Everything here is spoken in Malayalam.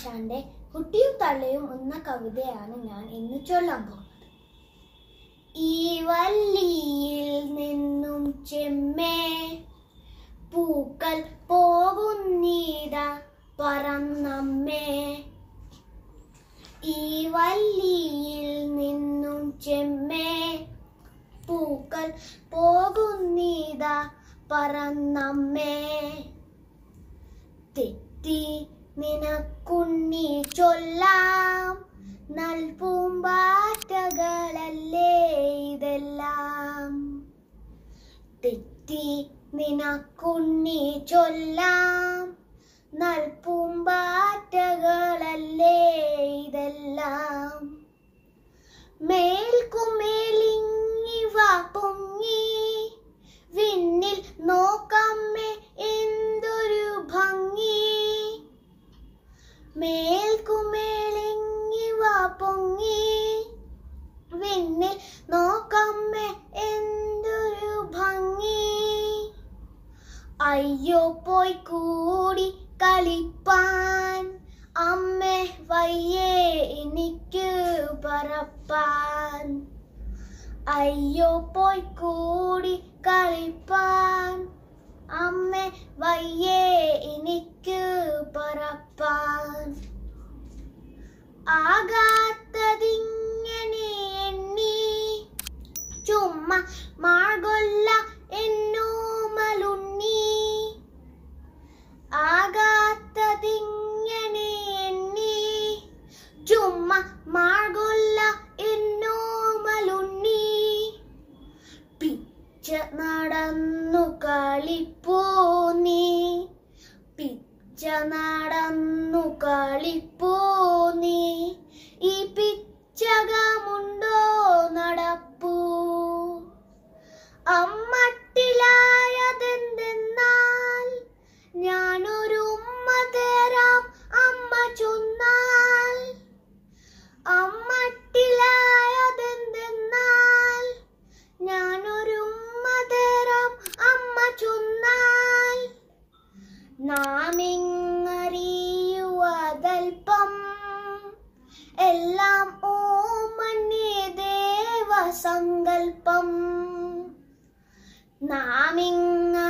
ആശാന്റെ കുട്ടിയും തള്ളയും എന്ന കവിതയാണ് ഞാൻ ഇന്ന് ചൊല്ലാൻ പോകുന്നത് ഈ വല്ലിയിൽ നിന്നും ചെമ്മേ പൂക്കൾ പോകുന്നീത പറന്നമ്മേ ഈ വല്ലിയിൽ നിന്നും ചെമ്മേ പൂക്കൾ പോകുന്നീത പറന്നമ്മേ തെറ്റി നിനക്കുണ്ണി ചൊല്ലാം നൽപൂമ്പാറ്റകളല്ലേ ഇതെല്ലാം തെറ്റി നിനക്കുണ്ണി ചൊല്ലാം നൽപൂമ്പാറ്റകളല്ലേ ഇതെല്ലാം മേൽക്കുമേലിങ്ങിവ പൊങ്ങി വിണ്ണിൽ നോക്കമ്മേ എന്തൊരു ഭംഗി മേൽക്കുമേലിങ്ങിവ പൊങ്ങി വിണ്ണിൽ നോക്കമ്മേ എന്തൊരു ഭംഗി അയ്യോ പോയി കൂടി കളിപ്പാൻ അമ്മേ വയ്യേ എനിക്ക് പറപ്പാൻ അയ്യോ പോയി കൂടി കളിപ്പാൻ അമ്മേ വയ്യേ എനിക്ക് പറപ്പാൻ ആകാത്തതിങ്ങനെ എണ്ണി ചുമ്മ മാർഗൊല്ല എന്നോമലുണ്ണി ആകാത്തതിങ്ങനെ എണ്ണി ചുമ്മ മാർഗൊല്ല എന്നോമലുണ്ണി പിച്ച നടന്നു കളിപ്പോ നീ പിച്ച നടന്നു കളിപ്പോ നീ ഈ പിച്ചകമുണ്ടോ നടപ്പൂ അമ്മട്ടിലായതെന്തെന്നാൽ ഞാനൊരു ഉമ്മ തരാം അമ്മ ചൊന്നാൽ അമ്മട്ടിലായതെന്തെന്നാൽ ഞാനൊരു ഉമ്മ തരാം അമ്മ ചൊന്നാൽ നാമിങ്ങറിയുവതൽപ്പം എല്ലാം ഓമന്യേ ദേവസങ്കൽപ്പം നാമിങ്ങറിയുവതൽപ്പം